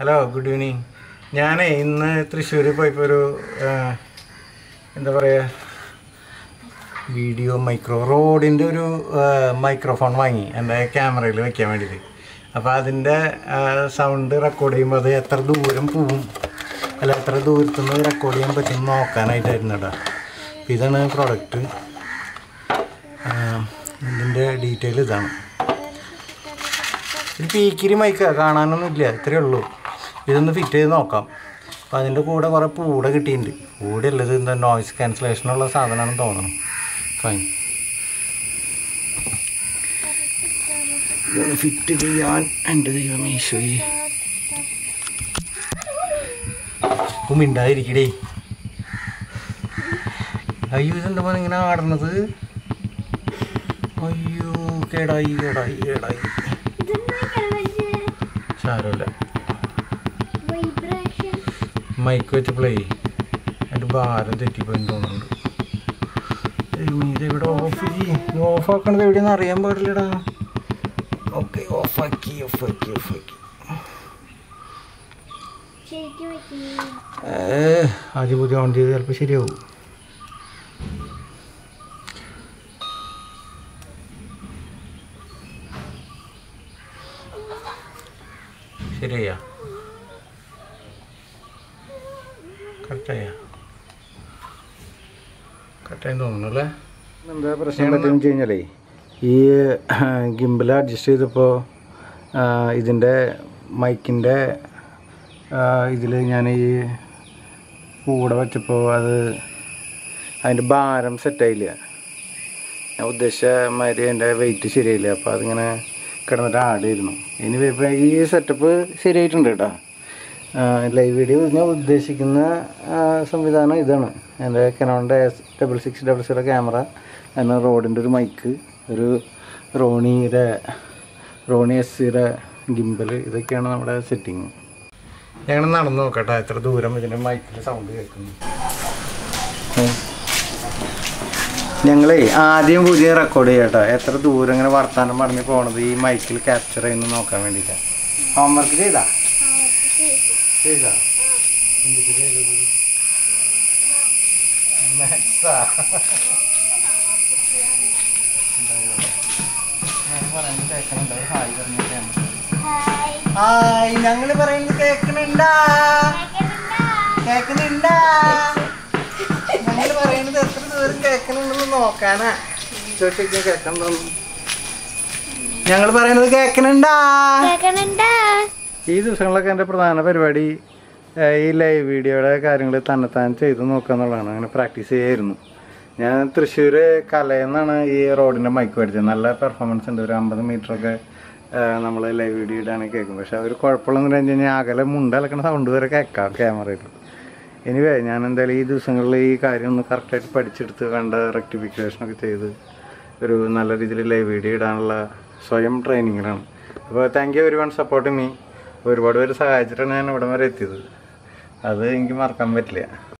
hello good evening ഞാനേ ഇന്ന് തൃശ്ശൂർ പോയപ്പോൾ ഒരു ആ, എന്താ പറയുക വീഡിയോ മൈക്രോ റോഡിൻ്റെ ഒരു മൈക്രോഫോൺ വാങ്ങി എൻ്റെ ക്യാമറയിൽ വെക്കാൻ വേണ്ടിയിട്ട് അപ്പോൾ അതിൻ്റെ സൗണ്ട് റെക്കോർഡ് ചെയ്യുമ്പോൾ അത് എത്ര ദൂരം പോവും അല്ല എത്ര ദൂരത്തുനിന്ന് റെക്കോർഡ് ചെയ്യാൻ പറ്റും നോക്കാനായിട്ടായിരുന്നു കേട്ടോ അപ്പോൾ ഇതാണ് പ്രോഡക്റ്റ് ഇതിൻ്റെ ഡീറ്റെയിൽ ഇതാണ് ഇത് പീക്കിരി മൈക്കാ കാണാനൊന്നും ഇല്ല ഇത്രയേ ഉള്ളൂ ഇതൊന്ന് ഫിറ്റ് ചെയ്ത് നോക്കാം അപ്പോൾ അതിൻ്റെ കൂടെ കുറേ പൂട കിട്ടിയിട്ടുണ്ട് പൂട ഉള്ളത് എന്താ നോയ്സ് ക്യാൻസലേഷനുള്ള സാധനമാണെന്ന് തോന്നണം ഫൈൻ ഇതൊന്ന് ഫിറ്റ് ചെയ്യാൻ എൻ്റെ ദൈവം ഈശോയെ ഇപ്പം മിണ്ടാതിരിക്കടേ അയ്യോ ഇതെന്താ മോനെ ഇങ്ങനെ ആടണത് അയ്യോ കേടായി കേടായി കേടായി സാരമില്ല വൈബ്രേഷൻ മൈക്ക് വെച്ച് പ്ലേ അതിൻ്റെ ഭാരം തെറ്റിപ്പോയി തോന്നുന്നുണ്ട് ദൈവമേ, ഇതെവിടെ ഓഫ് ചെയ്യും ഓഫ് ആക്കണത് എവിടെയെന്ന് അറിയാൻ പാടില്ലടാ ഓക്കെ ഓഫാക്കി ഓഫാക്കി ഓഫാക്കി ശരിക്കും വെക്കുന്നു ആദ്യം പുതിയ ഓൺ ചെയ്ത് ചിലപ്പോൾ ശരിയാവും ശരിയാ കറക്റ്റായ കറക്റ്റായി തോന്നുന്നു അല്ലേ എന്താ പ്രശ്നം പറ്റുമെന്ന് വെച്ച് കഴിഞ്ഞാലേ ഈ ഗിംബിൾ അഡ്ജസ്റ്റ് ചെയ്തപ്പോൾ ഇതിൻ്റെ മൈക്കിൻ്റെ ഇതിൽ ഞാൻ ഈ കൂടെ വെച്ചപ്പോൾ അത് അതിൻ്റെ ഭാരം സെറ്റായില്ല ഞാൻ ഉദ്ദേശിച്ച മാതിരി അതിൻ്റെ വെയിറ്റ് ശരിയായില്ല അപ്പോൾ അതിങ്ങനെ കിടന്നിട്ട് ആടായിരുന്നു ഇനി ഇപ്പോൾ ഈ സെറ്റപ്പ് ശരിയായിട്ടുണ്ട് കേട്ടോ ലൈവ് വീഡിയോ ഞാൻ ഉദ്ദേശിക്കുന്ന ആ, സംവിധാനം ഇതാണ് എൻ്റെ കനോണിൻ്റെ double six double zero camera പിന്നെ റോഡിൻ്റെ ഒരു മൈക്ക് ഒരു റോണിയുടെ റോണി എസ് സിയുടെ ഗിംബൽ ഇതൊക്കെയാണ് നമ്മുടെ സെറ്റിങ് ഞങ്ങൾ നടന്നു നോക്കട്ടെ എത്ര ദൂരം ഇതിൻ്റെ മൈക്കിൽ സൗണ്ട് കേൾക്കുന്നു ഞങ്ങളേ ആദ്യം പുതിയ റെക്കോർഡ് ചെയ്യട്ടോ എത്ര ദൂരം ഇങ്ങനെ വർത്താനം പറഞ്ഞ് പോണത് ഈ മൈക്കിൽ ക്യാപ്ചർ ചെയ്യുന്നു നോക്കാൻ വേണ്ടിയിട്ടാണ് ഹോംവർക്ക് ചെയ്താ ചെയ്താ എന്തൊക്കെ ചെയ്തത് മാത്സാ ഹായ് ഹായ് ഞങ്ങള് പറയുന്നത് കേക്കണുണ്ടാ കേക്കണുണ്ടാ ഞങ്ങള് പറയുന്നത് എത്ര ദൂരം കേക്കണുണ്ടെന്ന് നോക്കാനാ ചോട്ടിക്ക് കേക്കണ്ടോ ഞങ്ങൾ പറയുന്നത് കേക്കണുണ്ടാ കേൾക്കണുണ്ടാ ഈ ദിവസങ്ങളിലൊക്കെ എൻ്റെ പ്രധാന പരിപാടി ഏഹ്, ഈ ലൈവ് വീഡിയോയുടെ കാര്യങ്ങൾ തന്നെത്താൻ ചെയ്ത് നോക്കുക എന്നുള്ളതാണ് അങ്ങനെ പ്രാക്ടീസ് ചെയ്യായിരുന്നു ഞാൻ തൃശ്ശൂർ കലയെന്നാണ് ഈ റോഡിൻ്റെ മൈക്ക് മേടിച്ചത് നല്ല പെർഫോമൻസ് ഉണ്ട് ഒരു അമ്പത് മീറ്ററൊക്കെ നമ്മൾ ലൈവ് വീഡിയോ ഇടാണെങ്കിൽ കേൾക്കും പക്ഷെ അവർ കുഴപ്പമുള്ളതെന്ന് വെച്ച് കഴിഞ്ഞാൽ അകലെ മുണ്ടലക്കണ സൗണ്ട് വരെ കേൾക്കാം ക്യാമറയിൽ എനിവേ ഞാൻ എന്തായാലും ഈ ദിവസങ്ങളിൽ ഈ കാര്യം ഒന്ന് കറക്റ്റായിട്ട് പഠിച്ചെടുത്ത് കണ്ട റെക്ടിഫിക്കേഷനൊക്കെ ചെയ്ത് ഒരു നല്ല രീതിയിൽ ലൈവ് വീഡിയോ ഇടാനുള്ള സ്വയം ട്രെയിനിങ്ങിലാണ് അപ്പോൾ thank you very one support me ഒരുപാട് പേര് സഹായിച്ചിട്ടാണ് ഞാൻ ഇവിടം വരെ എത്തിയത് അത് എനിക്ക് മറക്കാൻ പറ്റില്ല